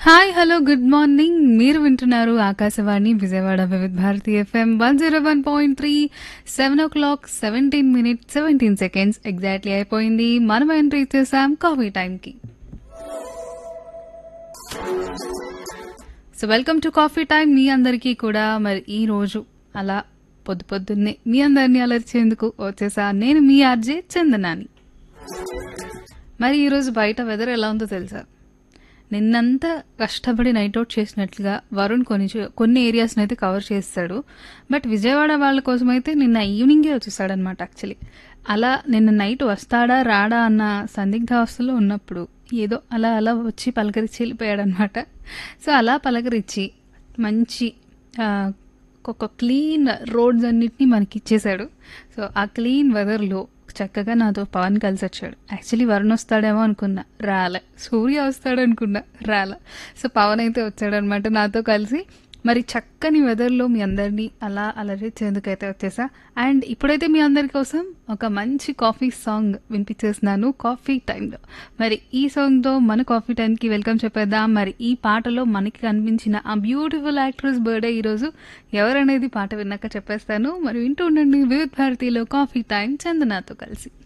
hi hello good morning మీరు వింటున్నారు Akashvani Vijayawada Vividh Bharati F M one zero one point three seven o'clock seventeen minute seventeen seconds exactly అయిపోయింది మనం entry చేసాం coffee టైంకి so welcome to coffee time మీ అందరికీ కూడా మరి ఈ రోజు అలా పొద్దు పొద్దున్నే మీ అందరినీ అలర్చేందుకు వచ్చేసా నేను మీ ఆర్జే చందనాని మరి ఈరోజు బయట వెదర్ ఎలా ఉందో తెలుసా నిన్నంతా కష్టపడి నైట్ అవుట్ చేసినట్లుగా వరుణ్ కొన్ని చో- కొన్ని ఏరియాస్ని అయితే కవర్ చేస్తాడు బట్ విజయవాడ వాళ్ళ కోసం అయితే నిన్న ఈవినింగే వచ్చేసాడనమాట యాక్చువల్లీ అలా నిన్న నైట్ వస్తాడా రాడా అన్న సందిగ్ధావస్థలో ఉన్నప్పుడు ఏదో అలా అలా వచ్చి పలకరించి వెళ్ళిపోయాడనమాట సో అలా పలకరించి మంచి ఆ, ఒక క్లీన్ రోడ్స్ అన్నిటినీ మనకి ఇచ్చేశాడు సో ఆ క్లీన్ వెదర్లో చక్కగా నాతో పవన్ కలిసి వచ్చాడు యాక్చువల్లీ వరుణ్ వస్తాడేమో అనుకున్నా రాలే సూర్య వస్తాడు అనుకున్నా రాలే సో పవన్ అయితే వచ్చాడనమాట నాతో కలిసి మరి చక్కని వెదర్లో మీ అందరినీ అలా అలరించేందుకైతే వచ్చేసా అండ్ ఇప్పుడైతే మీ అందరి కోసం ఒక మంచి కాఫీ సాంగ్ వినిపించేస్తున్నాను కాఫీ టైంలో మరి ఈ సాంగ్తో మన కాఫీ టైంకి వెల్కమ్ చెప్పేద్దాం మరి ఈ పాటలో మనకి కనిపించిన ఆ బ్యూటిఫుల్ యాక్ట్రెస్ బర్త్డే ఈరోజు ఎవరనేది పాట విన్నాక చెప్పేస్తాను మరి వింటూ ఉండండి వివిధ భారతిలో కాఫీ టైం చందనాతో కలిసి